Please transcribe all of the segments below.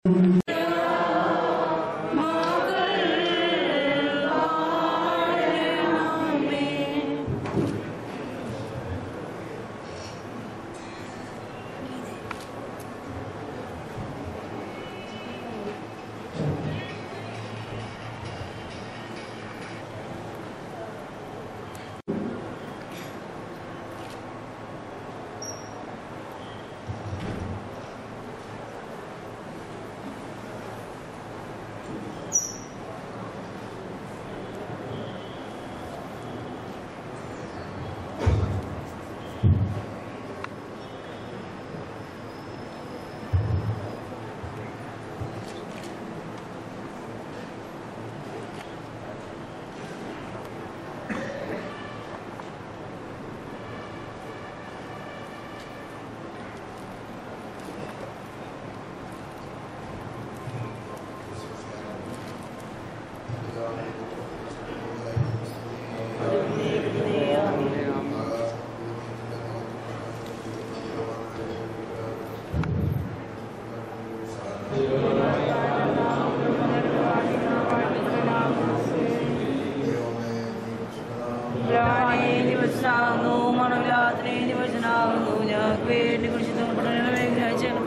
പ്രാണേ ദിവസനാകുന്നു മണവിലാത്രേ ദിവസനാകുന്നു ഞങ്ങൾക്ക് വേണ്ടി കുറിച്ച് തുടരണമേ ഗ്രഹിച്ചണം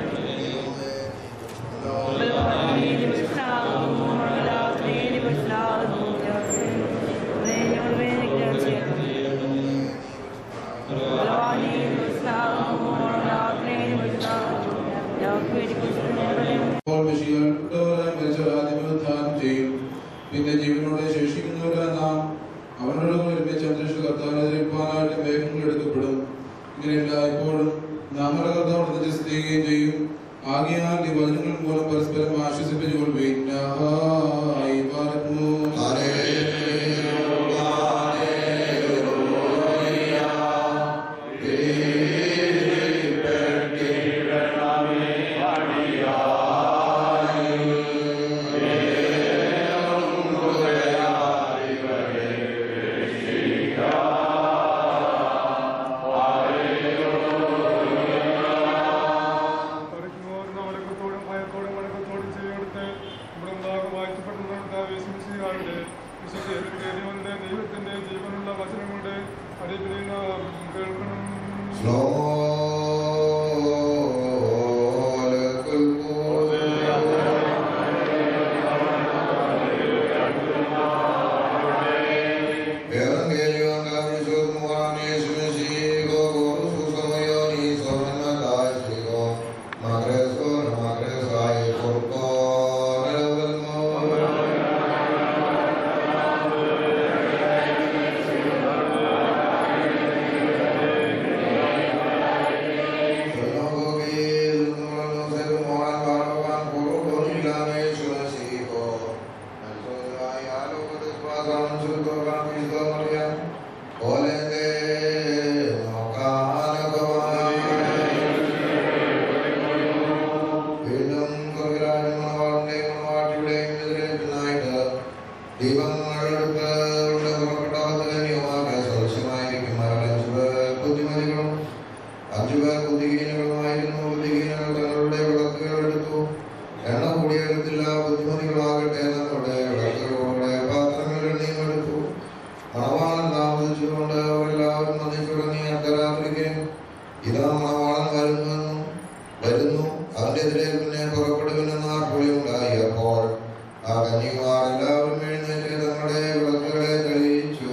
പ്രാണേ ദിവസനാകുന്നു മണവിലാത്രേ ദിവസനാകുന്നു ഞങ്ങൾക്ക് ഞങ്ങൾ വേണ്ടി ഗ്രഹിച്ചണം പ്രാണേ ദിവസനാകുന്നു മണവിലാത്രേ ദിവസനാകുന്നു ഞങ്ങൾക്ക് വേണ്ടി കുറിച്ച് തുടരണമേ ഇപ്പോൾ വിഷയപ്പെട്ടവരായി മരിച്ചവർ ആദ്യമേ ഉത്ഥാനം ചെയ്യും പിന്നെ ജീവനോടെ ശേഷിക്കുന്നവരെ നാം അവനോട് കൂടി ഒരുമിച്ച് അന്തരീക്ഷ കർത്താവിനെതിരിപ്പാനായിട്ട് മേഘങ്ങൾ എടുക്കപ്പെടും ഇങ്ങനെയല്ല ഇപ്പോഴും നമ്മുടെ കർത്താവ് നിജസ്ഥിതിക്കുകയും ചെയ്യും ആകിയാൽ ഈ വചനങ്ങൾ മൂലം പരസ്പരം ആശ്വസിപ്പിച്ചു കൊള്ളുകയും പഠിക്കുന്നവർ വഴക്കത്തോടും ഭയത്തോടും വഴക്കത്തോടും ചെയ്യെടുത്ത് ഇവിടെ ഭാഗം വായിക്കപ്പെടുന്നവരുടെ വിശ്വസിക്കാറുണ്ട് വിശ്വസിന്റെ ദൈവത്തിന്റെ ജീവനുള്ള വചനങ്ങളുടെ അറിയിപ്പിക്കുന്ന കേൾക്കണം അഞ്ചുപേർ ബുദ്ധിഹീനങ്ങളുമായിരുന്നു ബുദ്ധിഹീനങ്ങൾ തങ്ങളുടെ വിളക്കുകൾ എടുത്തു എണ്ണ കൂടിയെടുത്തില്ല ബുദ്ധിമതികളാകട്ടെ നമ്മുടെ വിളക്കുകളുടെ പാത്രങ്ങൾ എണ്ണയും എടുത്തു മണവാളൻ താമസിച്ചുകൊണ്ട് അവരെല്ലാവരും നന്ദിച്ചുടങ്ങി അർദ്ധരാത്രിക്ക് ഇതാ മണവാളൻ വരുന്നു വരുന്നു അവന്റെതിരെ പിന്നെ പുറപ്പെടുവിനെന്ന് ആർപ്പുളി ഉണ്ടായി അപ്പോൾ ആ കന്യകുമാർ എല്ലാവരും എഴുന്നേറ്റ് തങ്ങളുടെ വിളക്കുകളെ തെളിയിച്ചു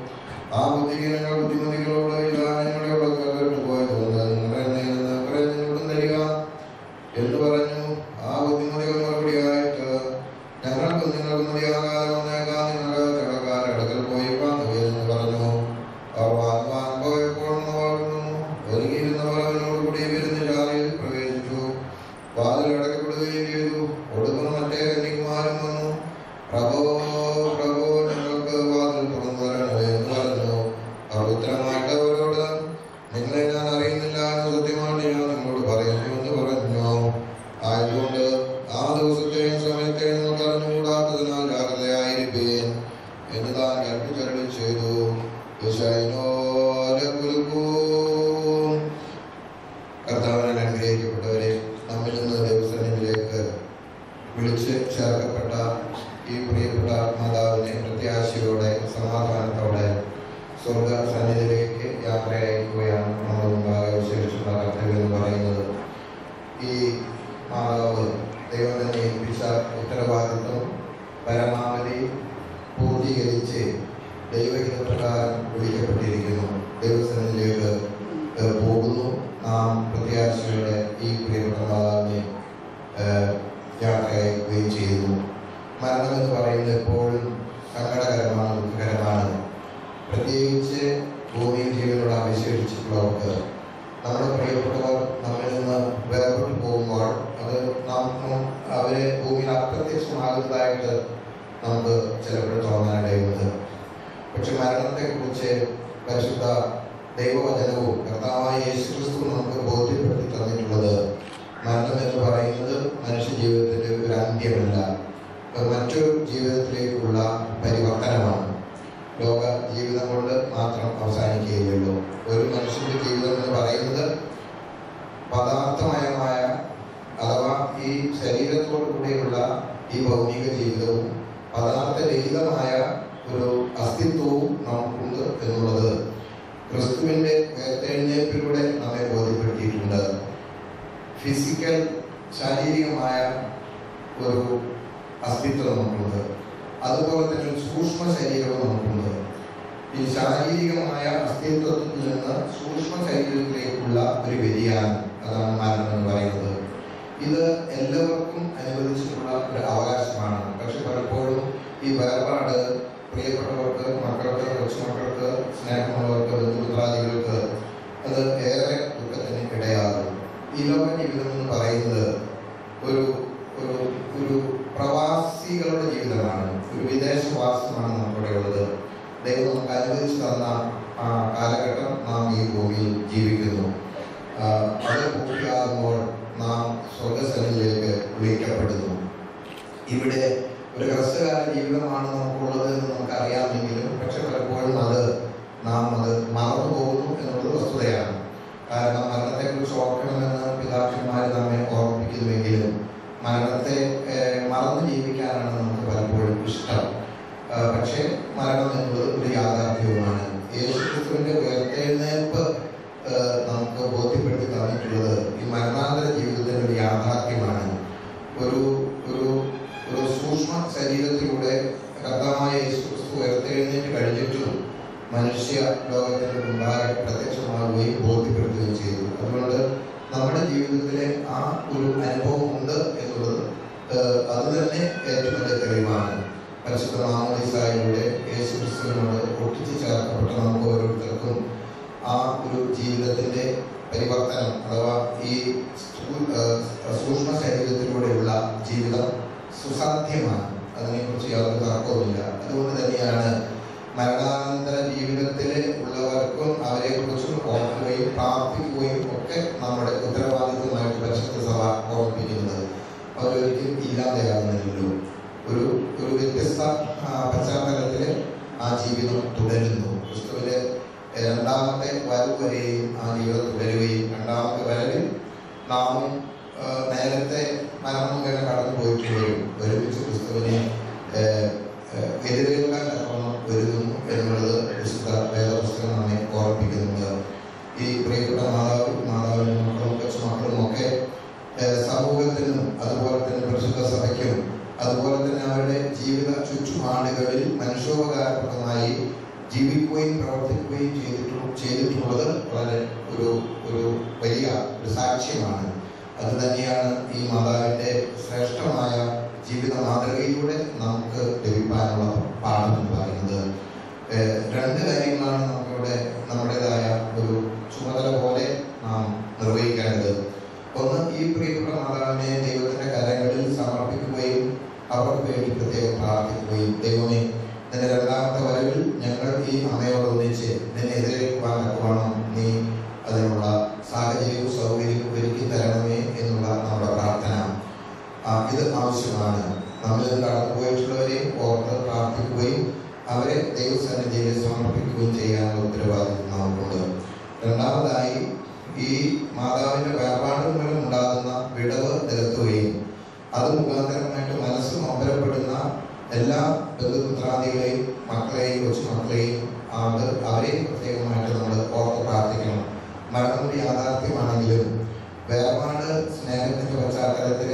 ആ ബുദ്ധിഹീനങ്ങൾ ബുദ്ധിമതികളോട് ഇതാ ഞങ്ങളുടെ വിളക്കുകൾ കെട്ടുപോയതുകൊണ്ട് നിങ്ങളുടെ എണ്ണയിൽ നിന്ന് കുറെ നിങ്ങളോടും തരിക എന്ന് പറഞ്ഞു ആ ബുദ്ധിമതികൾ മറുപടിയായിട്ട് ഞങ്ങൾക്ക് നിങ്ങൾക്ക് മതിയാകാതെ വന്നേക്കാം നിങ്ങൾ ചടക്കാരുടെ അടുക്കൽ പോയി വാങ്ങുക എന്ന് പറഞ്ഞു അവർ വാങ്ങുവാൻ പോയപ്പോൾ വളർന്നു ഒരുങ്ങിയിരുന്നവർ അവനോട് കൂടി വിരുന്നുശാലയിൽ പ്രവേശിച്ചു വാതിൽ അടക്കപ്പെടുകയും ചെയ്തു ഒടുക്കുന്ന മറ്റേ കന്യകുമാരും വന്നു പ്രഭോ പ്രഭോ ഞങ്ങൾക്ക് വാതിൽ തുറന്നു തരണമേ എന്ന് പറഞ്ഞു അവർ ഉത്തരമായിട്ട് അവരോട് നിങ്ങളെ ഞാൻ അറിയുന്നില്ല എന്ന് സത്യമായിട്ട് ഞാൻ നിങ്ങളോട് പറയുന്നു എന്ന് പറഞ്ഞു ആയതുകൊണ്ട് ആ ദിവസത്തെയും സമയത്തെയും നിങ്ങൾക്ക് അറിഞ്ഞുകൂടാത്തതിനാൽ ജാഗ്രതയായിരിപ്പീൻ എന്ന് താൻ കൽപ്പിച്ചരളി ചെയ്തു കർത്താവിനെ അനുഗ്രഹിക്കപ്പെട്ടവരെ നമ്മിൽ നിന്ന് ദൈവസന്നിധിയിലേക്ക് നാം പ്രത്യാശയുടെ ഈ പ്രിയപ്പെട്ട മാതാവിനെ ഏഹ്, യാത്രയാക്കുകയും ചെയ്തു മരണം എന്ന് പറയുന്നത് എപ്പോഴും സങ്കടകരമാണ് ദുഃഖകരമാണ് പ്രത്യേകിച്ച് ഭൂമിയിൽ ജീവനോട് അവശേഷിച്ചിട്ടുള്ളവർക്ക് നമ്മുടെ പ്രിയപ്പെട്ടവർ നമ്മിൽ നിന്ന് വേർപെട്ടു പോകുമ്പോൾ അത് നാം നാം അവരെ ഭൂമിയിൽ അപ്രത്യക്ഷമാകുന്നതായിട്ട് നമുക്ക് ചിലപ്പോൾ തോന്നാനിടയുണ്ട് പക്ഷെ മരണത്തെക്കുറിച്ച് പരിശുദ്ധ ദൈവവചനവും കർത്താവായ യേശുക്രിസ്തു നമുക്ക് ബോധ്യപ്പെടുത്തി തന്നിട്ടുള്ളത് മരണം എന്ന് പറയുന്നത് മനുഷ്യ ജീവിതത്തിന്റെ ഒരു അന്ത്യമല്ല അത് മറ്റൊരു ജീവിതത്തിലേക്കുള്ള പരിവർത്തനമാണ് ലോക ജീവിതം കൊണ്ട് മാത്രം അവസാനിക്കുകയുള്ളൂ ഒരു മനുഷ്യന്റെ ജീവിതം എന്ന് പറയുന്നത് പദാർത്ഥമയമായ അഥവാ ഈ ശരീരത്തോടു കൂടിയുള്ള ഈ ഭൗതിക ജീവിതവും പദാർത്ഥരഹിതമായ ഒരു അസ്തിത്വവും നമുക്കുണ്ട് എന്നുള്ളത് ക്രിസ്തുവിന്റെ ഉയർത്തെഴുന്നേൽപ്പിലൂടെ നമ്മെ ബോധ്യപ്പെടുത്തിയിട്ടുണ്ട് ഫിസിക്കൽ ശാരീരികമായ ഒരു അസ്തിത്വം നമുക്കുണ്ട് അതുപോലെ തന്നെ ഒരു സൂക്ഷ്മ ശരീരവും നമുക്കുണ്ട് ഈ ശാരീരികമായ അസ്തിത്വത്തിൽ നിന്ന് സൂക്ഷ്മ ശരീരത്തിലേക്കുള്ള ഒരു വ്യതിയാനം അതാണ് മരണം എന്ന് പറയുന്നത് ഇത് എല്ലാവർക്കും അനുവദിച്ചിട്ടുള്ള ഒരു അവകാശമാണ് പക്ഷെ പലപ്പോഴും ഈ വേർപാട് പ്രിയപ്പെട്ടവർക്ക് മക്കൾക്ക് കൊച്ചുമക്കൾക്ക് സ്നേഹമുള്ളവർക്ക് ബന്ധുമിത്രാദികൾക്ക് അത് ഏറെ ദുഃഖത്തിന് ഇടയാകും ഈ ലോക ജീവിതം എന്ന് പറയുന്നത് ഒരു ഒരു ഒരു പ്രവാസികളുടെ ജീവിതമാണ് ഒരു വിദേശവാസമാണ് നമുക്കിവിടെ ഉള്ളത് ദൈവം നമുക്ക് അനുവദിച്ചു തന്ന ആ കാലഘട്ടം നാം ഈ ഭൂമിയിൽ ജീവിക്കുന്നു ആ, അത് പൂർത്തിയാകുമ്പോൾ നാം സ്വർഗസനിലേക്ക് വിളിക്കപ്പെടുന്നു ഇവിടെ ഒരു ഹ്രസ്വകാല ജീവിതമാണ് നമുക്കുള്ളത് എന്ന് നമുക്ക് അറിയാമെങ്കിലും പക്ഷെ പലപ്പോഴും അത് നാം അത് മറന്നു പോകുന്നു എന്നുള്ളത് വസ്തുതയാണ് കാരണം മരണത്തെക്കുറിച്ച് ഓർക്കണമെന്ന് പിതാക്കന്മാർ നമ്മെ ഓർമ്മിപ്പിക്കുന്നുവെങ്കിലും മരണത്തെ ഏഹ്, മറന്നു ജീവിക്കാനാണ് നമുക്ക് പലപ്പോഴും ഇഷ്ടം ആ, പക്ഷേ മരണം എന്നുള്ളത് ഒരു യാഥാർത്ഥ്യവുമാണ് യേശുക്രിസ്തുവിന്റെ ഉയർത്തെഴുന്നേൽപ്പ് ഏഹ്, നമുക്ക് ബോധ്യപ്പെടുത്തി തന്നിട്ടുള്ളത് ഈ മരണാന്തര ജീവിതത്തിന്റെ ഒരു യാഥാർത്ഥ്യമാണ് ഒരു ഒരു ഒരു സൂക്ഷ്മ ശരീരത്തിലൂടെ കർത്താവായ യേശുക്രിസ്തു ഉയർത്തെഴുന്നേറ്റ് കഴിഞ്ഞിട്ടും മനുഷ്യ ലോകത്തിന്റെ മുമ്പാകെ പ്രത്യക്ഷമാവുകയും ബോധ്യപ്പെടുത്തുകയും ചെയ്തു അതുകൊണ്ട് നമ്മുടെ ജീവിതത്തിലെ ആ ഒരു അനുഭവം ഉണ്ട് എന്നുള്ളത് ഏഹ്, അത് തന്നെ ഏറ്റവും വലിയ തെളിവാണ് പരിശുദ്ധ മാമോദിസായിലൂടെ യേശു ക്രിസ്തുവിനോട് ഒട്ടിച്ചു ചേർക്കപ്പെട്ട നമുക്ക് ഓരോരുത്തർക്കും ആ ഒരു ജീവിതത്തിന്റെ പരിവർത്തനം അഥവാ ഈ സ്ഥൂ- ഏഹ്, സൂക്ഷ്മ ശരീരത്തിലൂടെയുള്ള ജീവിതം സുസാധ്യമാണ് അതിനെക്കുറിച്ച് യാതൊരു തർക്കവുമില്ല അതുകൊണ്ട് തന്നെയാണ് മരണാനന്തര ജീവിതത്തിൽ ഉള്ളവർക്കും അവരെ കുറിച്ചും ഓർക്കുകയും പ്രാർത്ഥിക്കുകയും ഒക്കെ നമ്മുടെ ഉത്തരവാദിത്വമായിട്ട് പരിശുദ്ധ സഭ ഓർമ്മിപ്പിക്കുന്നത് അവരൊരിക്കലും ഇല്ലാതെയാകുന്നില്ലല്ലോ ഒരു ഒരു വ്യത്യസ്ത ആ, പശ്ചാത്തലത്തിൽ ആ ജീവിതം തുടരുന്നു ക്രിസ്തുവിന്റെ രണ്ടാമത്തെ വരവ് വരെയും ആ ജീവിതം തുടരുകയും രണ്ടാമത്തെ വരവിൽ നാമും ആ, നേരത്തെ മരണം ഇങ്ങനെ കടന്നു പോയിട്ടുള്ളവരും ഒരുമിച്ച് ക്രിസ്തുവിനെ ഏഹ്, ഏഹ്, എതിരേൽക്കാൻ തക്കവണ്ണം ഒരുങ്ങുന്നു എന്നുള്ളത് വിശുദ്ധ വേദപുസ്തകം നമ്മെ ഓർമ്മിപ്പിക്കുന്നുണ്ട് ഈ പ്രിയപ്പെട്ട മാതാവും മാതാവിൻ്റെ മക്കളും കൊച്ചുമക്കളും ഒക്കെ ഏഹ്, സമൂഹത്തിനും അതുപോലെ തന്നെ പരിശുദ്ധ സഭയ്ക്കും അതുപോലെ തന്നെ അവരുടെ ജീവിത ചുറ്റുപാടുകളിൽ മനുഷ്യോപകാരപ്രദമായി ജീവിക്കുകയും പ്രവർത്തിക്കുകയും ചെയ്തിട്ടു ചെയ്തിട്ടുള്ളത് വളരെ ഒരു ഒരു വലിയ ഒരു സാക്ഷ്യമാണ് അത് തന്നെയാണ് ഈ മാതാവിൻ്റെ ശ്രേഷ്ഠമായ ജീവിത മാതൃകയിലൂടെ നമുക്ക് ലഭിക്കാനുള്ള പാഠം എന്ന് പറയുന്നത് ഏഹ് രണ്ട് കാര്യങ്ങളാണ് നമുക്കിവിടെ നമ്മുടേതായ ഒരു ചുമതല പോലെ നാം നിർവഹിക്കേണ്ടത് ഒന്ന് ഈ പ്രിയപ്പെട്ട മാതാവിനെ ദൈവത്തിന്റെ കരങ്ങളിൽ സമർപ്പിക്കുകയും അവർക്ക് വേണ്ടി പ്രത്യേകം പ്രാർത്ഥിക്കുകയും ദൈവമേ നിന്റെ രണ്ടാമത്തെ വരവിൽ ഞങ്ങൾ ഈ അമ്മയോടൊന്നിച്ച് നിന്നെ എതിരേൽക്കുവാൻ തക്കവണ്ണം നീ അതിനുള്ള സാഹചര്യവും സൗകര്യവും ഒരുക്കി തരണമേ എന്നുള്ള നമ്മുടെ പ്രാർത്ഥന ആ, ഇത് ആവശ്യമാണ് നമ്മൾ ഇത് കടന്നു പോയിട്ടുള്ളവരെയും ഓർത്ത് പ്രാർത്ഥിക്കുകയും അവരെ ദൈവസന്നിധിയിൽ സമർപ്പിക്കുകയും ചെയ്യാനുള്ള ഉത്തരവാദിത്വം നമുക്കുണ്ട് രണ്ടാമതായി ഈ മാതാവിന്റെ വേർപാട് മൂലം ഉണ്ടാകുന്ന വിടവ് നികത്തുകയും അത് മുഖാന്തരമായിട്ട് മനസ്സ് നൊമ്പരപ്പെടുന്ന എല്ലാ ബന്ധുമിത്രാദികളെയും മക്കളെയും കൊച്ചുമക്കളെയും അത് അവരെയും പ്രത്യേകമായിട്ട് നമ്മൾ ഓർത്ത് പ്രാർത്ഥിക്കണം മരണം ഒരു യാഥാർത്ഥ്യമാണെങ്കിലും വേർപാട് സ്നേഹത്തിന്റെ പശ്ചാത്തലത്തിൽ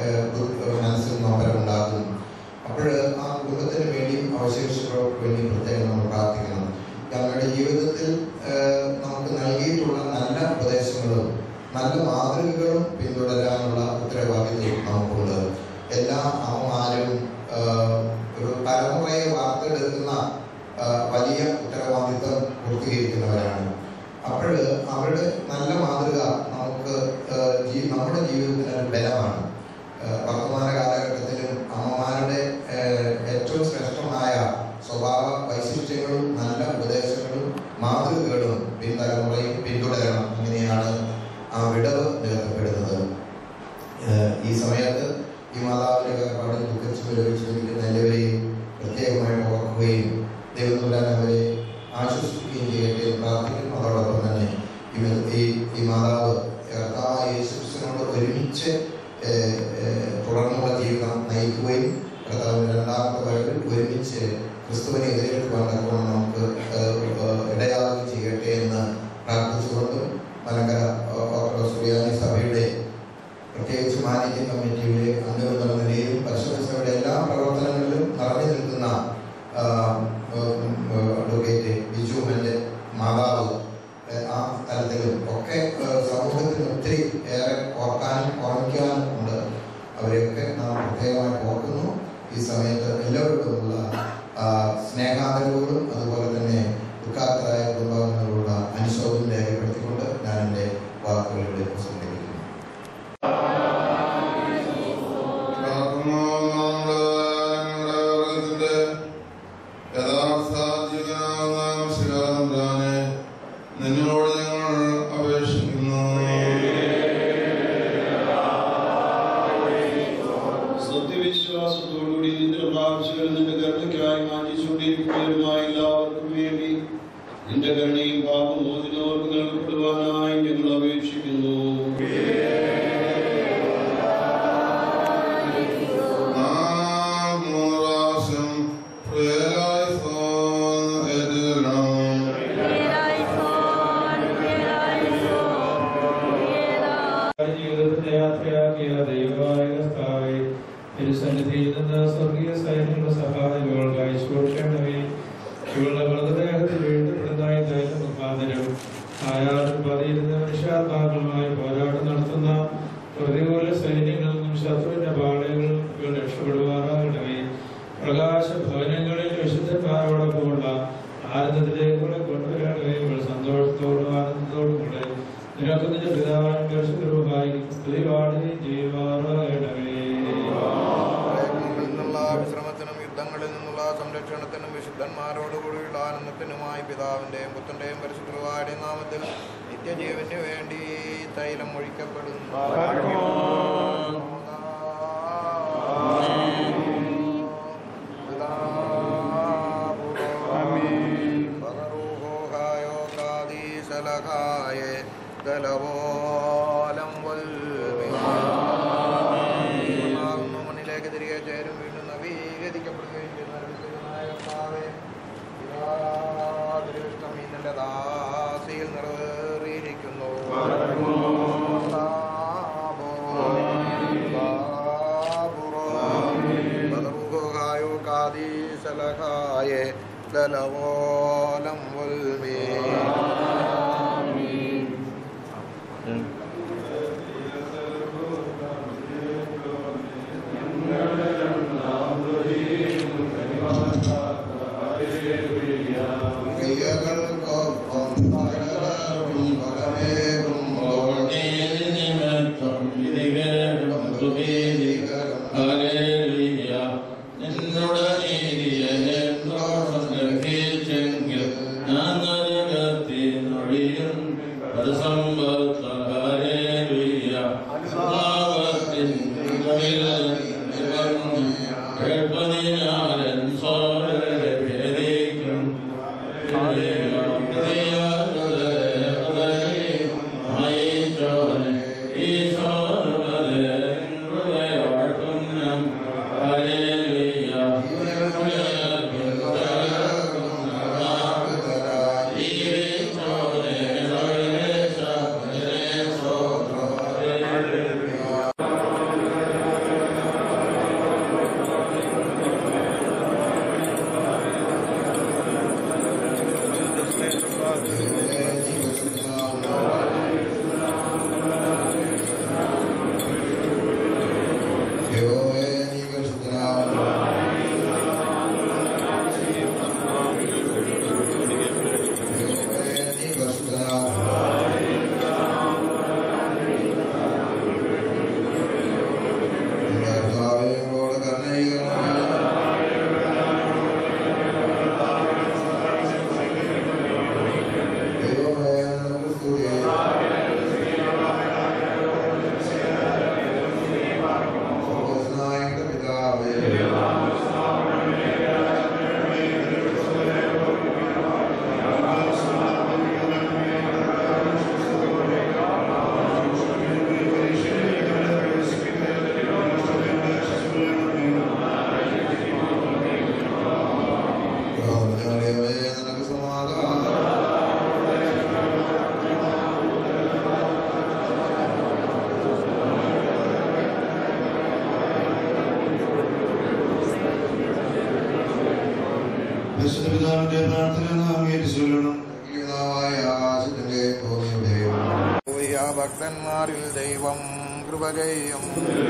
മനസ്സിൽ നൊമ്പരം ഉണ്ടാകും അപ്പോൾ ആ കുടുംബത്തിന് വേണ്ടിയും അവശേഷിച്ചവർക്ക് വേണ്ടി പ്രത്യേകം നമ്മൾ പ്രാർത്ഥിക്കണം ഞങ്ങളുടെ ജീവിതത്തിൽ ഏഹ്, നമുക്ക് നൽകിയിട്ടുള്ള നല്ല ഉപദേശങ്ങളും നല്ല മാതൃകകളും പിന്തുടരാനുള്ള ഉത്തരവാദിത്വം നമുക്കുണ്ട് എല്ലാ അമ്മമാരും ആഹ്, ഒരു തലമുറയെ വാർത്തെടുക്കുന്ന ആഹ്, വലിയ ഉത്തരവാദിത്വം പൂർത്തീകരിക്കുന്നവരാണ് അപ്പോൾ അവരുടെ നല്ല മാതൃക നമുക്ക് ആഹ്, ജീ- നമ്മുടെ ജീവിതത്തിന് ഒരു ബലമാണ് ആഹ്, വർത്തമാന കാലഘട്ടത്തിലും അമ്മമാരുടെ ആഹ്, ഏറ്റവും ശ്രേഷ്ഠമായ സ്വഭാവ വൈശിഷ്ട്യങ്ങളും നല്ല ഉപദേശങ്ങളും മാതൃകകളും പിൻതലമുറയും പിന്തുടരണം അങ്ങനെയാണ് ആ വിടവ് നികത്തപ്പെടുന്നത് ഏഹ് ഈ സമയത്ത് ഈ മാതാവിന്റെ വേർപാടിൽ ദുഃഖിച്ച് വിലപിച്ചിരിക്കുന്ന എല്ലാവരെയും പ്രത്യേകമായി ഓർക്കുകയും ദൈവത്തുലാൻ അവരെ ആശ്വസിപ്പിക്കുകയും ചെയ്യട്ടെ എന്ന് പ്രാർത്ഥിക്കുന്നു അതോടൊപ്പം തന്നെ ഇവ- ഈ ഈ മാതാവ് കർത്താവായ യേശുക്രിസ്തുവിനോട് ഒരുമിച്ച് ഏഹ്, ഏഹ്, തുടർന്നുള്ള ജീവിതം നയിക്കുകയും കർത്താവിന്റെ രണ്ടാമത്തെ വരവിൽ ഒരുമിച്ച് ക്രിസ്തുവിനെ എതിരേൽക്കുവാൻ തക്കവണ്ണം നമുക്ക് ഏഹ്, ഏഹ്, ഇടയാവുകയും ചെയ്യട്ടെ എന്ന് പ്രാർത്ഥിച്ചുകൊണ്ടും മലങ്കര ഓ- ഓർത്തഡോക്സ് സുറിയാനി സഭയുടെ പ്രത്യേകിച്ച് മാനേജിംഗ് കമ്മിറ്റിയുടെ അംഗമെന്നുള്ള നിലയിലും പരിശുദ്ധ സഭയുടെ എല്ലാ പ്രവർത്തനങ്ങളിലും നിറഞ്ഞു നിൽക്കുന്ന ആ, ഉം, ഉം, അഡ്വക്കേറ്റ് ബിജു എൻ്റെ മാതാവ് ഏ, ആ തലത്തിലും ഒക്കെ ഏ, സമൂഹത്തിന് ഒത്തിരി ഏറെ ഓർക്കാനും ഓർമ്മിക്കാനും ഉണ്ട് അവരെയൊക്കെ നാം പ്രത്യേകമായി ഓർക്കുന്നു ഈ സമയത്ത് എല്ലാവരോടുമുള്ള ആ, സ്നേഹാദരവുകളും അതുപോലെ തന്നെ ദുഃഖാത്തരായ കുടുംബാംഗങ്ങളോടുള്ള അനുശോചനം രേഖപ്പെടുത്തിക്കൊണ്ട് ഞാൻ എൻ്റെ വാക്കുകളിലൂടെ പ്രസംഗിക്കുന്നു നിന്നോട് ഞങ്ങൾ അപേക്ഷിക്കുന്നു സത്യവിശ്വാസത്തോടുകൂടി നിന്റെ പ്രാർത്ഥികൾ നിന്റെ കരുണയ്ക്കായി മാറ്റിച്ചുകൊണ്ടിരിക്കുന്നവരുമായ എല്ലാവർക്കും വേണ്ടി നിന്റെ കരുണയും പാപമോചനവർക്ക് നൽകപ്പെടുവാനായി ഞങ്ങൾ അപേക്ഷിക്കുന്നു നാം മൂന്ന് പ്രാവശ്യം പ്രിയരായി സോന്ന് ഏറ്റുചൊല്ലണം. ജീവിതത്തിന്റെ യാത്രയാക്കിയ ദൈവമായ കർത്താവേ തിരുസന്നിധിയിൽ നിന്ന് സ്വർഗീയ സൈന്യങ്ങളുടെ സഹായികൾക്കായി സൂക്ഷിക്കണമേ ഇവളുടെ മൃതദേഹത്തിൽ വീഴ്ത്തപ്പെടുന്ന ഈ ദൈവ മുഖാന്തരം ആയാലും പതിയിരുന്ന മനുഷ്യാത്മാക്കളുമായി പോരാട്ടം നടത്തുന്ന പ്രതികൂല സൈന്യങ്ങളിൽ നിന്നും ശത്രുവിന്റെ പാളയങ്ങളിൽ ഇവൾ രക്ഷപ്പെടുവാറാകണമേ പ്രകാശ ഭവനങ്ങളിൽ വിശുദ്ധന്മാരോടൊപ്പമുള്ള ആനന്ദത്തിലേക്കൂടെ കൊണ്ടുവരണമേ ഇവൾ സന്തോഷത്തോടും ആനന്ദത്തോടും കൂടെ നിനക്ക് നിന്റെ പിതാവിനും പരിശുദ്ധരുമായി സ്തുതിപാടുകയും ചെയ്യുവാറാകണമേ പ്രയത്നങ്ങളിൽ നിന്നുള്ള വിശ്രമത്തിനും യുദ്ധങ്ങളിൽ നിന്നുള്ള സംരക്ഷണത്തിനും വിശുദ്ധന്മാരോടുകൂടിയുള്ള ആനന്ദത്തിനുമായി പിതാവിന്റെയും പുത്രന്റെയും പരിശുദ്ധരുവായുടെയും നാമത്തിൽ നിത്യജീവന് വേണ്ടി തൈലം ഒഴിക്കപ്പെടുന്നു മണ്ണിലേക്ക് തിരികെ ചേരും വീണ്ടും നവീകരിക്കപ്പെടുകയും ചെയ്യുന്ന അരുൾത്തിരുനായ കർത്താവേ, പിതാതിരുഷ്ടം ഈ നിന്റെ ദാസിയിൽ നിറവേറിയിരിക്കുന്നു സാബോ, ബാബുറോ, ബദറുഹായോ കാദീസലഹായേ ദലവോലം വൽമേ ക്രിയകൾക്കൊപ്പം പകരവും പകരേകും ഭക്തന്മാരിൽ ദൈവം കൃപ ചെയ്യും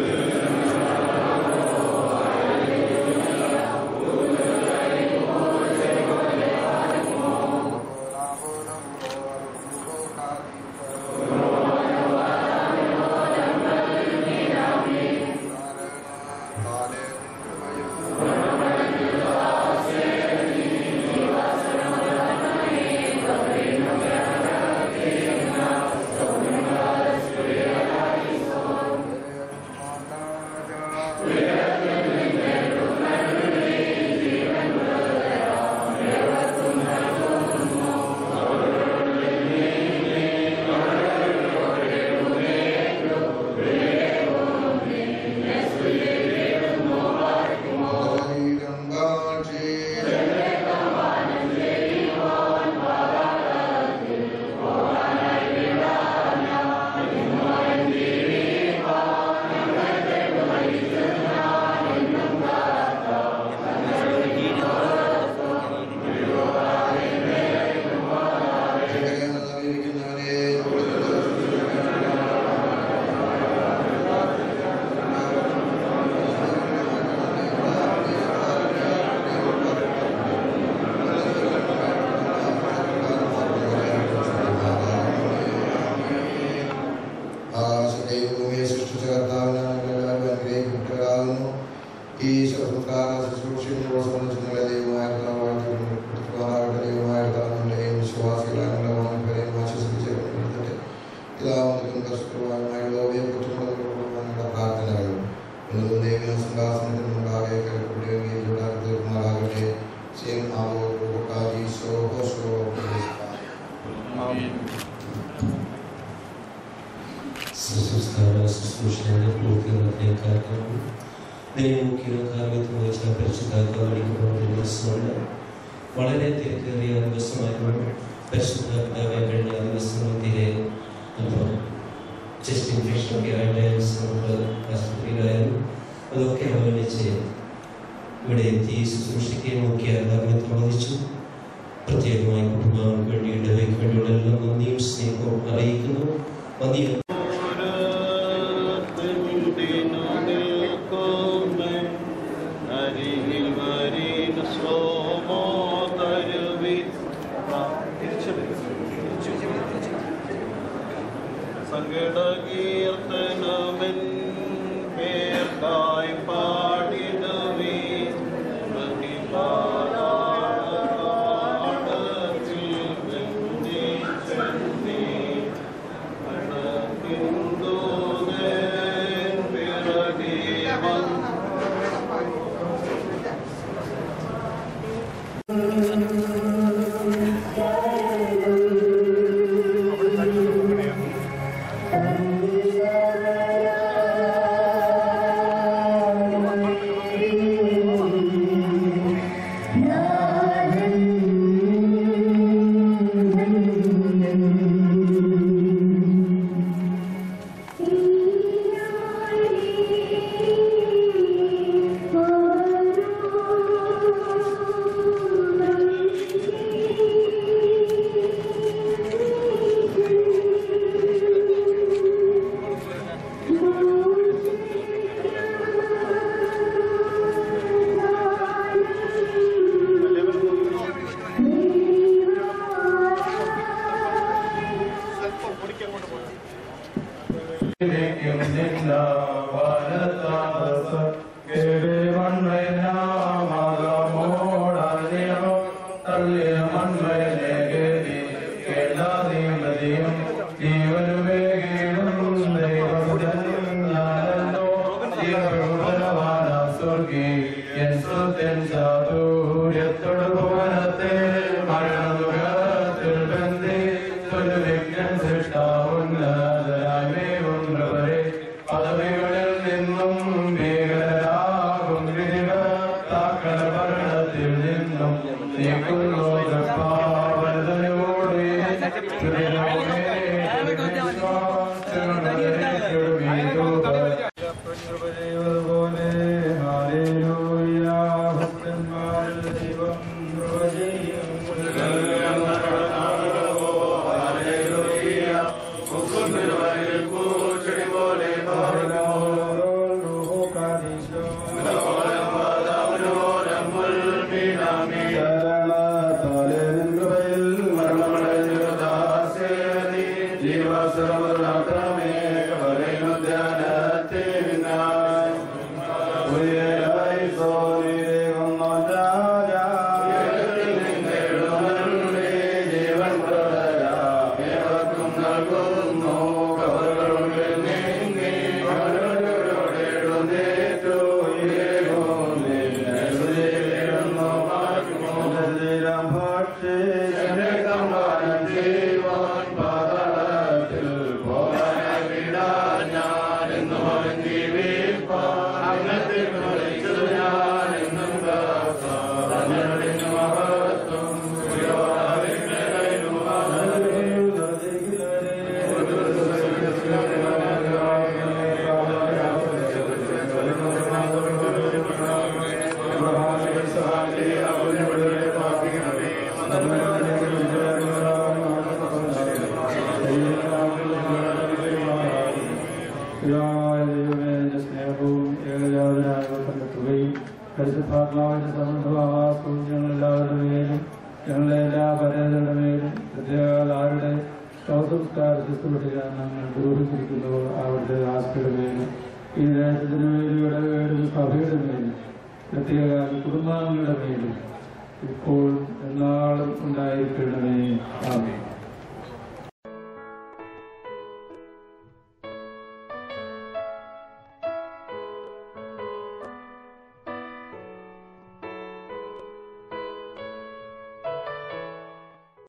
ആകാശത്തെയും ഭൂമിയെ സൃഷ്ടിച്ച കർത്താവിനെ എല്ലാവരും അനുഗ്രഹിക്കപ്പെട്ടവരാകുന്നു ഈ ശുശ്രൂഷ ശുശ്രൂഷയോട് സംബന്ധിച്ച് നിങ്ങളെ ദൈവമായ കർത്താവായിട്ട് ദൈവമായ കർത്താവിൻ്റെയും വിശ്വാസികളായ വാങ്ങിപ്പരെയും ആശ്വസിപ്പിച്ചിട്ട് പിതാവിനും കർഷകരുമായ ലോകയെ കുറ്റമുള്ള പ്രാർത്ഥനകൾ ഒന്നും ദൈവം സിംഹാസനത്തിന് മുമ്പാകെ കിടക്കുകയും ചൂടാൻ തീർമാറാകട്ടെ സെയിം ആവോ കാജി സോ ഹോസോ ശുശ്രൂഷ ശുശ്രൂഷയുടെ പൂർത്തിയാക്കാൻ ദൈവമുഖ്യ കാർമ്യത്വം വഹിച്ച പരിശുദ്ധാത്മാവിടിക്കപ്പെടുന്ന ദിവസമുണ്ട് വളരെ തിരക്കേറിയ ദിവസമായിരുന്നു പരിശുദ്ധാത്മാവെ കഴിഞ്ഞ ദിവസങ്ങളിലെ അപ്പോൾ ചെസ്റ്റ് ഇൻഫെക്ഷൻ ഒക്കെ ആയിട്ട് നമുക്ക് ആശുപത്രിയിലായാലും അതൊക്കെ അവഗണിച്ച് ഇവിടെ എത്തി ശുശ്രൂഷയ്ക്ക് മുഖ്യ കാർമ്യത്വം വഹിച്ചു പ്രത്യേകമായി കുടുംബങ്ങൾക്ക് വേണ്ടി ഇടവയ്ക്ക് വേണ്ടിയുള്ള എല്ലാ നന്ദിയും സ്നേഹവും അറിയിക്കുന്നു നന്ദി സങ്കടകീർത്തനമെൻ പേർക്കായി പാടിടുവീ പ്രതിപാദത്തിൽ വെന്നി ചെന്നി അണകിന്ദൂതൻ പിറകെ വന്നു പദവികളിൽ നിന്നും ഭീകരരാ പിതാവായ ദൈവമേ നിന്റെ സ്നേഹവും ഏകജാതനായ തന്റെ കൃപയും പരിശുദ്ധാത്മാവിന്റെ സമൃദ്ധമാവാസവും ഞങ്ങളെല്ലാവരുടെ മേലും ഞങ്ങളുടെ എല്ലാ പരേതരുടെ മേലും പ്രത്യേക ആരുടെ ശവസംസ്കാര ശുശ്രൂഷകൾ ഞങ്ങൾ ദൂരിച്ചിരിക്കുന്നവർ അവരുടെ ആസ്തിയുടെ മേലും ഈ ദേശത്തിന് മേലും ഇടവേടുന്ന സഭയുടെ മേലും പ്രത്യേക കുടുംബാംഗങ്ങളുടെ മേലും ഇപ്പോൾ എന്നാളും ഉണ്ടായിരിക്കണമേ ആമേൻ